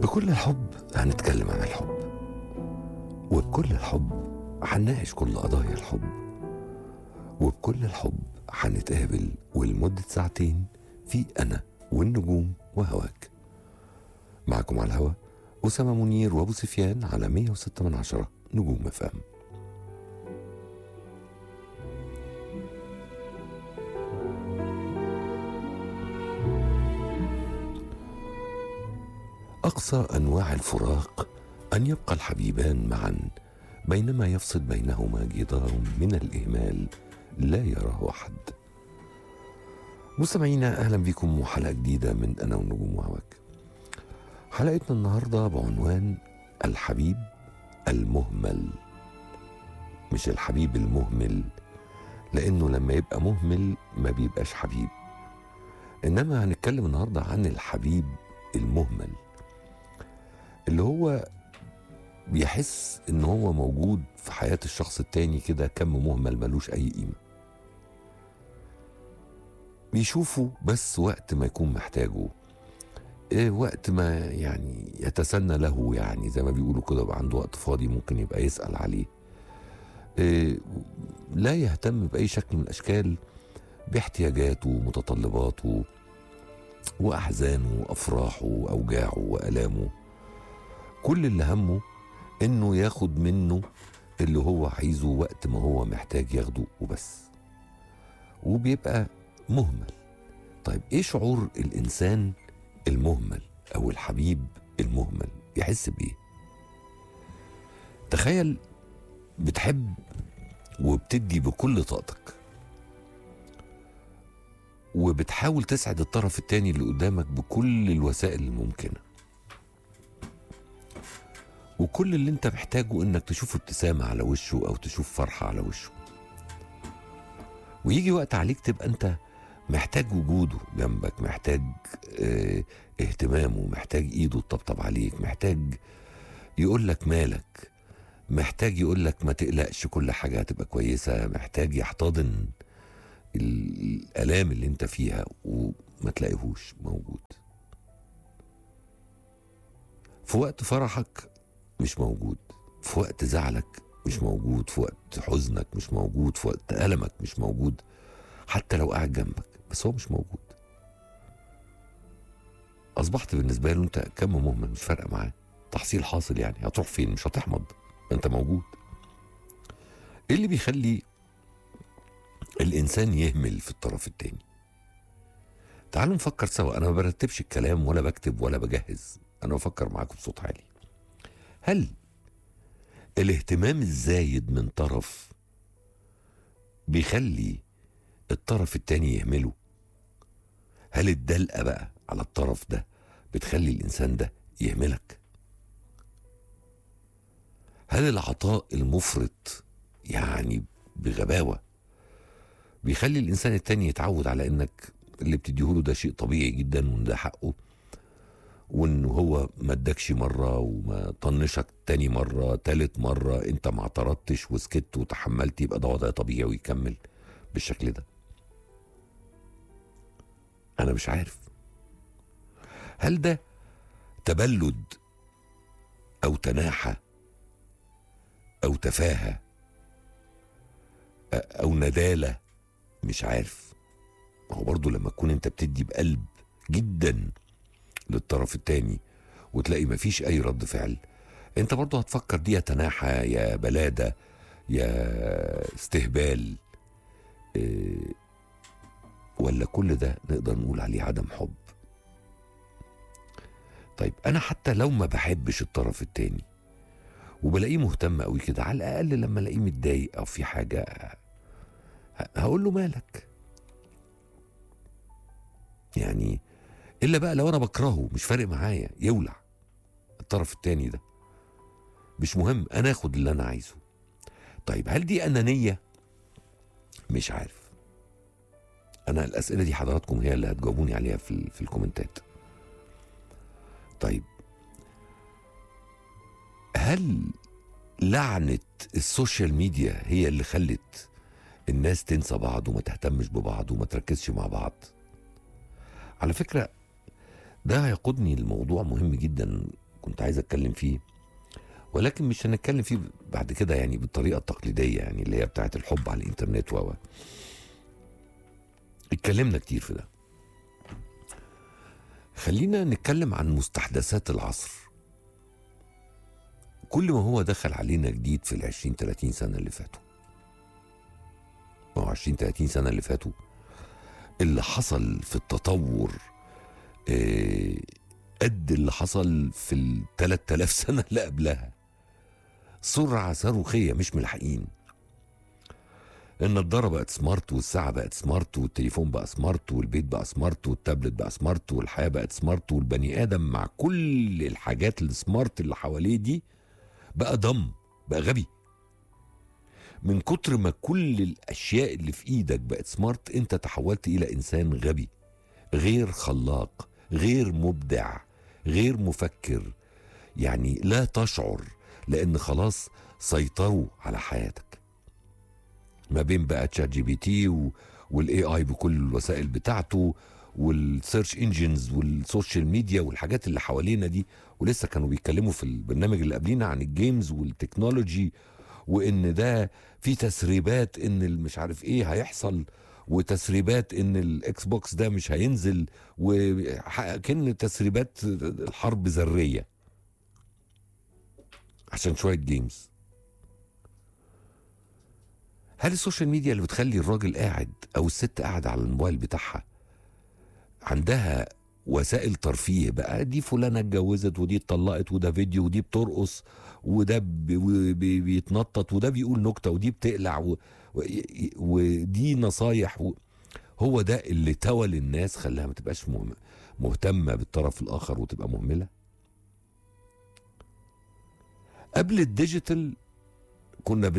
بكل الحب هنتكلم عن الحب وبكل الحب هنناقش كل قضايا الحب وبكل الحب هنتقابل ولمدة ساعتين في أنا والنجوم وهواك معكم على الهوا أسامة منير وأبو سفيان على 106 من عشرة نجوم مفام أقصى أنواع الفراق أن يبقى الحبيبان معا بينما يفصل بينهما جدار من الإهمال لا يراه أحد مستمعينا أهلا بكم وحلقة جديدة من أنا والنجوم وهواك حلقتنا النهاردة بعنوان الحبيب المهمل مش الحبيب المهمل لأنه لما يبقى مهمل ما بيبقاش حبيب إنما هنتكلم النهاردة عن الحبيب المهمل اللي هو بيحس ان هو موجود في حياة الشخص التاني كده كم مهمل ملوش اي قيمة بيشوفه بس وقت ما يكون محتاجه إيه وقت ما يعني يتسنى له يعني زي ما بيقولوا كده يبقى عنده وقت فاضي ممكن يبقى يسأل عليه إيه لا يهتم بأي شكل من الأشكال باحتياجاته ومتطلباته وأحزانه وأفراحه وأوجاعه وألامه كل اللي همه انه ياخد منه اللي هو عايزه وقت ما هو محتاج ياخده وبس وبيبقى مهمل طيب ايه شعور الانسان المهمل او الحبيب المهمل يحس بايه تخيل بتحب وبتدي بكل طاقتك وبتحاول تسعد الطرف التاني اللي قدامك بكل الوسائل الممكنه وكل اللي انت محتاجه انك تشوف ابتسامة على وشه او تشوف فرحة على وشه ويجي وقت عليك تبقى انت محتاج وجوده جنبك محتاج اه اهتمامه محتاج ايده تطبطب عليك محتاج يقول لك مالك محتاج يقول لك ما تقلقش كل حاجة هتبقى كويسة محتاج يحتضن الآلام اللي انت فيها وما تلاقيهوش موجود في وقت فرحك مش موجود في وقت زعلك مش موجود في وقت حزنك مش موجود في وقت ألمك مش موجود حتى لو قاعد جنبك بس هو مش موجود أصبحت بالنسبة له أنت كم مهمل مش فارقة معاه تحصيل حاصل يعني هتروح فين مش هتحمض أنت موجود إيه اللي بيخلي الإنسان يهمل في الطرف التاني تعالوا نفكر سوا أنا ما برتبش الكلام ولا بكتب ولا بجهز أنا بفكر معاكم بصوت عالي هل الاهتمام الزايد من طرف بيخلي الطرف التاني يهمله هل الدلقة بقى على الطرف ده بتخلي الإنسان ده يهملك هل العطاء المفرط يعني بغباوة بيخلي الإنسان التاني يتعود على إنك اللي بتديهوله ده شيء طبيعي جدا وإن ده حقه وان هو ما ادكش مره وما طنشك تاني مره تالت مره انت ما اعترضتش وسكت وتحملت يبقى ده وضع طبيعي ويكمل بالشكل ده انا مش عارف هل ده تبلد او تناحه او تفاهه او نداله مش عارف ما هو برضه لما تكون انت بتدي بقلب جدا للطرف التاني وتلاقي مفيش اي رد فعل انت برضه هتفكر دي يا تناحة يا بلادة يا استهبال إيه ولا كل ده نقدر نقول عليه عدم حب طيب انا حتى لو ما بحبش الطرف التاني وبلاقيه مهتم قوي كده على الاقل لما الاقيه متضايق او في حاجه هقول له مالك يعني الا بقى لو انا بكرهه مش فارق معايا يولع الطرف التاني ده مش مهم انا اخد اللي انا عايزه طيب هل دي انانيه مش عارف انا الاسئله دي حضراتكم هي اللي هتجاوبوني عليها في, في الكومنتات طيب هل لعنه السوشيال ميديا هي اللي خلت الناس تنسى بعض وما تهتمش ببعض وما تركزش مع بعض على فكرة ده هيقودني لموضوع مهم جدا كنت عايز اتكلم فيه ولكن مش هنتكلم فيه بعد كده يعني بالطريقه التقليديه يعني اللي هي بتاعت الحب على الانترنت و اتكلمنا كتير في ده خلينا نتكلم عن مستحدثات العصر كل ما هو دخل علينا جديد في العشرين 30 سنة اللي فاتوا ما هو 20 30 سنة اللي فاتوا اللي حصل في التطور آه، قد اللي حصل في ال 3000 سنة اللي قبلها سرعة صاروخية مش ملحقين النضارة بقت سمارت والساعة بقت سمارت والتليفون بقى سمارت والبيت بقى سمارت والتابلت بقى سمارت والحياة بقت سمارت والبني آدم مع كل الحاجات السمارت اللي حواليه دي بقى ضم بقى غبي من كتر ما كل الأشياء اللي في إيدك بقت سمارت أنت تحولت إلى إنسان غبي غير خلاق غير مبدع غير مفكر يعني لا تشعر لأن خلاص سيطروا على حياتك ما بين بقى تشات جي بي تي والاي اي بكل الوسائل بتاعته والسيرش انجنز والسوشيال ميديا والحاجات اللي حوالينا دي ولسه كانوا بيتكلموا في البرنامج اللي قبلينا عن الجيمز والتكنولوجي وان ده في تسريبات ان مش عارف ايه هيحصل وتسريبات ان الاكس بوكس ده مش هينزل وكأن تسريبات الحرب ذريه عشان شويه جيمز هل السوشيال ميديا اللي بتخلي الراجل قاعد او الست قاعده على الموبايل بتاعها عندها وسائل ترفيه بقى دي فلانه اتجوزت ودي اتطلقت وده فيديو ودي بترقص وده بي- بي- بيتنطط وده بيقول نكته ودي بتقلع و- و- ودي نصايح و- هو ده اللي تولى الناس خلاها ما تبقاش مهم- مهتمه بالطرف الاخر وتبقى مهمله قبل الديجيتال كنا